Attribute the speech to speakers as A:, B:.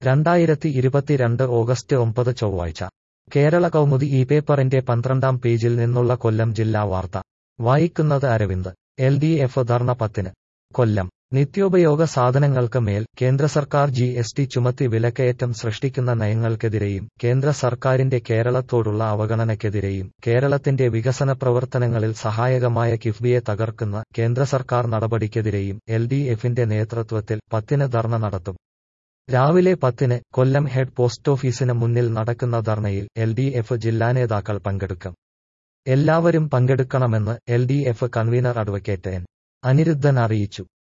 A: രണ്ടായിരത്തി ഇരുപത്തിരണ്ട് ഓഗസ്റ്റ് ഒമ്പത് ചൊവ്വാഴ്ച കേരള കൗമുദി ഈ പേപ്പറിന്റെ പന്ത്രണ്ടാം പേജിൽ നിന്നുള്ള കൊല്ലം ജില്ലാ വാർത്ത വായിക്കുന്നത് Aravind L D F dharna പത്തിന് കൊല്ലം നിത്യോപയോഗ സാധനങ്ങൾക്ക് മേൽ കേന്ദ്ര സർക്കാർ ജി എസ് ടി ചുമത്തി വിലക്കയറ്റം സൃഷ്ടിക്കുന്ന നയങ്ങൾക്കെതിരെയും കേന്ദ്ര സർക്കാരിന്റെ കേരളത്തോടുള്ള അവഗണനയ്ക്കെതിരെയും കേരളത്തിന്റെ വികസന പ്രവർത്തനങ്ങളിൽ സഹായകമായ കിഫ്ബിയെ തകർക്കുന്ന കേന്ദ്ര സർക്കാർ നടപടിക്കെതിരെയും എൽ ഡി എഫിന്റെ നേതൃത്വത്തിൽ പത്തിന് ധർണ നടത്തും രാവിലെ പത്തിന് കൊല്ലം ഹെഡ് പോസ്റ്റ് ഓഫീസിന് മുന്നിൽ നടക്കുന്ന ധർണയിൽ എൽ ഡി എഫ് ജില്ലാ നേതാക്കൾ പങ്കെടുക്കും എല്ലാവരും പങ്കെടുക്കണമെന്ന് L D F convener advocate N Aniruddhan അറിയിച്ചു